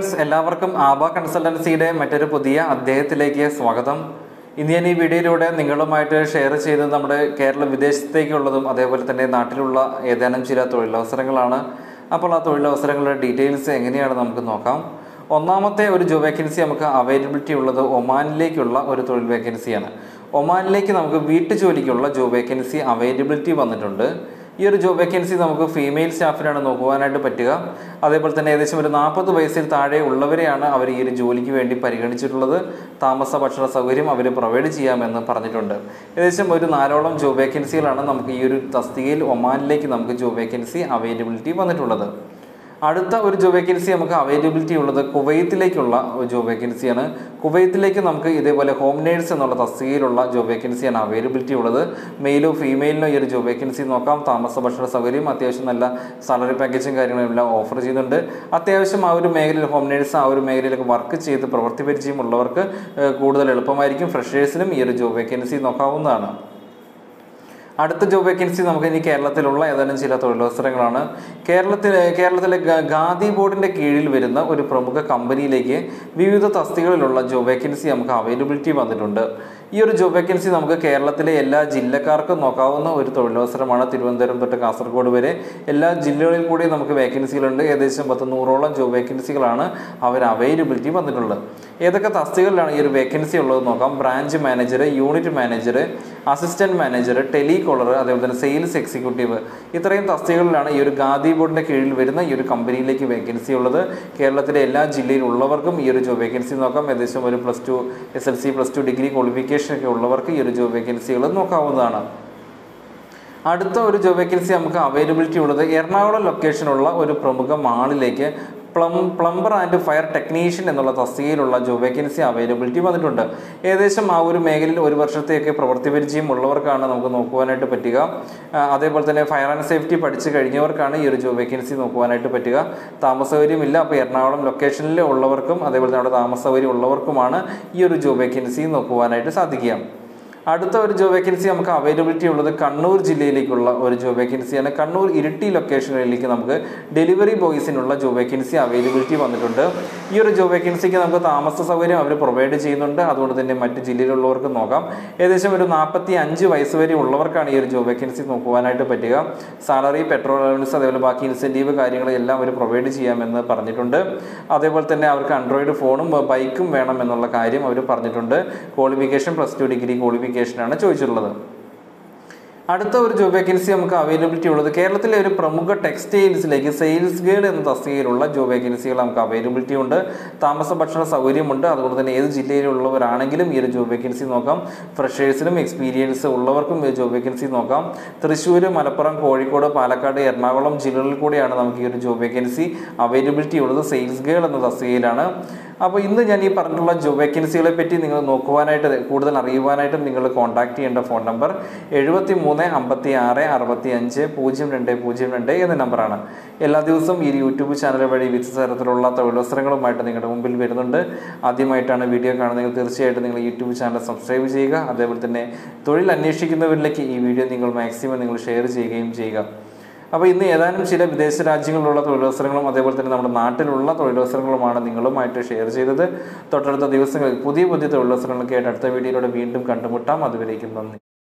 friends എല്ലാവർക്കും ആബ കൺസൾട്ടൻസിയുടെ മറ്റൊരു പുതിയ അധ്യായത്തിലേക്ക് സ്വാഗതം ഇന്ന് ഞാൻ ഈ വീഡിയോയിലൂടെ നിങ്ങളുമായിട്ട് ഷെയർ ചെയ്തത് നമ്മുടെ കേരള വിദേശത്തേക്കുള്ളതും അതേപോലെ തന്നെ നാട്ടിലുള്ള ഏതാനും ചില തൊഴിലവസരങ്ങളാണ് അപ്പോൾ ആ തൊഴിലവസരങ്ങളുടെ ഡീറ്റെയിൽസ് എങ്ങനെയാണ് നമുക്ക് നോക്കാം ഒന്നാമത്തെ ഒരു ജോബ് വേക്കൻസി നമുക്ക് അവൈലബിലിറ്റി ഉള്ളത് ഒമാനിലേക്കുള്ള ഒരു തൊഴിൽ വേക്കൻസിയാണ് ഒമാനിലേക്ക് നമുക്ക് വീട്ടുജോലിക്കുള്ള ജോബ് വേക്കൻസി അവൈലബിലിറ്റി വന്നിട്ടുണ്ട് ഈ ഒരു ജോബ് വേക്കൻസി നമുക്ക് ഫീമെയിൽ സ്റ്റാഫിനാണ് നോക്കുവാനായിട്ട് പറ്റുക അതേപോലെ തന്നെ ഏകദേശം ഒരു നാൽപ്പത് വയസ്സിൽ താഴെ ഉള്ളവരെയാണ് അവർ ഈ ഒരു ജോലിക്ക് വേണ്ടി പരിഗണിച്ചിട്ടുള്ളത് താമസ ഭക്ഷണ സൗകര്യം അവർ പ്രൊവൈഡ് ചെയ്യാമെന്ന് പറഞ്ഞിട്ടുണ്ട് ഏകദേശം ഒരു നാലോളം ജോബ് വേക്കൻസികളാണ് നമുക്ക് ഈ ഒരു തസ്തികയിൽ ഒമാനിലേക്ക് നമുക്ക് ജോബ് വേക്കൻസി അവൈലബിലിറ്റി വന്നിട്ടുള്ളത് അടുത്ത ഒരു ജോബ് വേക്കൻസി നമുക്ക് അവൈലബിലിറ്റി ഉള്ളത് കുവൈത്തിലേക്കുള്ള ഒരു ജോബ് വേക്കൻസിയാണ് കുവൈത്തിലേക്ക് നമുക്ക് ഇതേപോലെ ഹോം നേഴ്സ് എന്നുള്ള തസ്തികയിലുള്ള ജോബ് വേക്കൻസിയാണ് അവൈലബിലിറ്റി ഉള്ളത് മെയിലോ ഫീമെയിലിനോ ഈ ഒരു ജോബ് വേക്കൻസി നോക്കാം താമസ ഭക്ഷണ സൗകര്യം അത്യാവശ്യം നല്ല സാലറി പാക്കേജും കാര്യങ്ങളും എല്ലാം ഓഫർ ചെയ്യുന്നുണ്ട് അത്യാവശ്യം ആ ഒരു മേഖലയിൽ ഹോം നേഴ്സ് ആ ഒരു മേഖലയിലൊക്കെ വർക്ക് ചെയ്ത് പ്രവൃത്തി പരിചയമുള്ളവർക്ക് ഏഹ്, കൂടുതൽ എളുപ്പമായിരിക്കും ഫ്രഷേഴ്സിനും ഈ ഒരു ജോബ് വേക്കൻസി നോക്കാവുന്നതാണ് അടുത്ത ജോബ് വേക്കൻസി നമുക്ക് ഇനി കേരളത്തിലുള്ള ഏതാനും ചില തൊഴിലവസരങ്ങളാണ് കേരളത്തിലെ കേരളത്തിലെ ഗ- ഖാദി ബോർഡിന്റെ കീഴിൽ വരുന്ന ഒരു പ്രമുഖ കമ്പനിയിലേക്ക് വിവിധ തസ്തികകളിലുള്ള ജോബ് വേക്കൻസി നമുക്ക് അവൈലബിലിറ്റി വന്നിട്ടുണ്ട് ഈ ഒരു ജോബ് വേക്കൻസി നമുക്ക് കേരളത്തിലെ എല്ലാ ജില്ലക്കാർക്കും നോക്കാവുന്ന ഒരു തൊഴിലവസരമാണ് തിരുവനന്തപുരം തൊട്ട് കാസർഗോഡ് വരെ എല്ലാ ജില്ലകളിൽ കൂടി നമുക്ക് വേക്കൻസികളുണ്ട് ഏകദേശം പത്ത് നൂറോളം ജോബ് വേക്കൻസികളാണ് അവർ അവൈലബിലിറ്റി വന്നിട്ടുള്ളത് ഏതൊക്കെ തസ്തികകളിലാണ് ഈ ഒരു വേക്കൻസി ഉള്ളത് നോക്കാം branch manager unit manager assistant manager telecaller അതേപോലെ തന്നെ സെയിൽസ് എക്സിക്യൂട്ടീവ് ഇത്രയും തസ്തികകളിലാണ് ഈ ഒരു ഖാദി ബോർഡിന്റെ കീഴിൽ വരുന്ന ഈ ഒരു കമ്പനിയിലേക്ക് വേക്കൻസി ഉള്ളത് കേരളത്തിലെ എല്ലാ ജില്ലയിലുള്ളവർക്കും ഈ ഒരു ജോബ് വേക്കൻസി നോക്കാം ഏകദേശം ഒരു plus two S L C plus two degree qualification ഒക്കെ ഉള്ളവർക്ക് ഈ ഒരു ജോബ് വേക്കൻസികൾ നോക്കാവുന്നതാണ് അടുത്ത ഒരു ജോബ് വേക്കൻസി നമുക്ക് അവൈലബിലിറ്റി ഉള്ളത് എറണാകുളം ലൊക്കേഷനുള്ള ഒരു പ്രമുഖ മാളിലേക്ക് പ്ലം പ്ലംബർ ആൻഡ് ഫയർ ടെക്നീഷ്യൻ എന്നുള്ള തസ്തികയിലുള്ള ജോബ് വേക്കൻസി അവൈലബിലിറ്റി വന്നിട്ടുണ്ട് ഏകദേശം ആ ഒരു മേഖലയിൽ ഒരു വർഷത്തെയൊക്കെ പ്രവൃത്തി പരിചയം ഉള്ളവർക്കാണ് നമുക്ക് നോക്കുവാനായിട്ട് പറ്റുക ആ, അതേപോലെ തന്നെ ഫയർ ആൻഡ് സേഫ്റ്റി പഠിച്ച് കഴിഞ്ഞവർക്കാണ് ഈ ഒരു ജോബ് വേക്കൻസി നോക്കുവാനായിട്ട് പറ്റുക താമസ സൗകര്യമില്ല അപ്പോൾ എറണാകുളം ലൊക്കേഷനിൽ ഉള്ളവർക്കും അതേപോലെ തന്നെ അവിടെ താമസ സൗകര്യം ഉള്ളവർക്കുമാണ് ഈ ഒരു ജോബ് വേക്കൻസി നോക്കുവാനായിട്ട് സാധിക്കുക അടുത്ത ഒരു ജോബ് വേക്കൻസി നമുക്ക് അവൈലബിലിറ്റി ഉള്ളത് കണ്ണൂർ ജില്ലയിലേക്കുള്ള ഒരു ജോബ് വേക്കൻസിയാണ് കണ്ണൂർ ഇരിട്ടി ലൊക്കേഷനുകളിലേക്ക് നമുക്ക് ഡെലിവറി ബോയ്സിനുള്ള ജോബ് വേക്കൻസി അവൈലബിലിറ്റി വന്നിട്ടുണ്ട് ഈ ഒരു ജോബ് വേക്കൻസിക്ക് നമുക്ക് താമസ സൗകര്യം അവർ പ്രൊവൈഡ് ചെയ്യുന്നുണ്ട് അതുകൊണ്ട് തന്നെ മറ്റ് ജില്ലയിലുള്ളവർക്ക് നോക്കാം ഏകദേശം ഒരു നാൽപ്പത്തി അഞ്ച് വയസ്സ് വരെ ഉള്ളവർക്കാണ് ഈ ഒരു ജോബ് വേക്കൻസി നോക്കുവാനായിട്ട് പറ്റുക സാലറി പെട്രോൾ അലവൻസ് അതേപോലെ ബാക്കി ഇൻസെൻറ്റീവ് കാര്യങ്ങളെല്ലാം അവർ പ്രൊവൈഡ് ചെയ്യാമെന്ന് പറഞ്ഞിട്ടുണ്ട് അതേപോലെ തന്നെ അവർക്ക് ആൻഡ്രോയിഡ് ഫോണും ബൈക്കും വേണം എന്നുള്ള കാര്യം അവർ പറഞ്ഞിട്ടുണ്ട് ക്വാളിഫിക്കേഷൻ പ്ലസ് ടു ഡിഗ്രി ക്വാളിഫിക്കേഷനാണ് ചോദിച്ചിട്ടുള്ളത് അടുത്ത ഒരു ജോബ് വേക്കൻസി നമുക്ക് അവൈലബിലിറ്റി ഉള്ളത് കേരളത്തിലെ ഒരു പ്രമുഖ ടെക്സ്റ്റൈൽസിലേക്ക് സെയിൽസ് ഗേഡ് എന്ന തസ്തികയിലുള്ള ജോബ് വേക്കൻസികൾ നമുക്ക് അവൈലബിലിറ്റി ഉണ്ട് താമസ ഭക്ഷണ സൗകര്യമുണ്ട് അതുകൊണ്ട് തന്നെ ഏത് ജില്ലയിലുള്ളവരാണെങ്കിലും ഈ ഒരു ജോബ് വേക്കൻസി നോക്കാം ഫ്രഷേഴ്സിനും എക്സ്പീരിയൻസ് ഉള്ളവർക്കും ഈ ജോബ് വേക്കൻസി നോക്കാം തൃശ്ശൂർ മലപ്പുറം കോഴിക്കോട് പാലക്കാട് എറണാകുളം ജില്ലകളിൽ കൂടിയാണ് നമുക്ക് ഈ ഒരു ജോബ് വേക്കൻസി അവൈലബിലിറ്റി ഉള്ളത് സെയിൽസ് ഗേഡ് എന്ന തസ്തികയിലാണ് അപ്പോൾ ഇന്ന് ഞാൻ ഈ പറഞ്ഞിട്ടുള്ള ജോബ് വേക്കൻസികളെ പറ്റി നിങ്ങൾ നോക്കുവാനായിട്ട് കൂടുതൽ അറിയുവാനായിട്ടും നിങ്ങൾ കോൺടാക്ട് ചെയ്യേണ്ട ഫോൺ നമ്പർ എഴുപത്തി മൂന്ന് അമ്പത്തി ആറ് അറുപത്തി അഞ്ച് പൂജ്യം രണ്ട് പൂജ്യം രണ്ട് എന്ന നമ്പറാണ് എല്ലാ ദിവസവും ഈ യൂട്യൂബ് ചാനൽ വഴി വിവിധ തരത്തിലുള്ള തൊഴിലവസരങ്ങളുമായിട്ട് നിങ്ങളുടെ മുമ്പിൽ വരുന്നുണ്ട് ആദ്യമായിട്ടാണ് വീഡിയോ കാണുന്നതെങ്കിൽ തീർച്ചയായിട്ടും നിങ്ങൾ യൂട്യൂബ് ചാനൽ സബ്സ്ക്രൈബ് ചെയ്യുക അതേപോലെ തന്നെ തൊഴിൽ അന്വേഷിക്കുന്നവരിലേക്ക് ഈ വീഡിയോ നിങ്ങൾ മാക്സിമം നിങ്ങൾ ഷെയർ ചെയ്യുകയും ചെയ്യുക അപ്പോൾ ഇന്ന് ഏതാനും ചില വിദേശ രാജ്യങ്ങളിലുള്ള തൊഴിലവസരങ്ങളും അതേപോലെ തന്നെ നമ്മുടെ നാട്ടിലുള്ള തൊഴിലവസരങ്ങളുമാണ് നിങ്ങളുമായിട്ട് ഷെയർ ചെയ്തത് തൊട്ടടുത്ത ദിവസങ്ങളിൽ പുതിയ പുതിയ തൊഴിലവസരങ്ങളൊക്കെ ആയിട്ട് അടുത്ത വീഡിയോയിലൂടെ വീണ്ടും കണ്ടുമുട്ടാം അതുവരേക്കും നന്ദി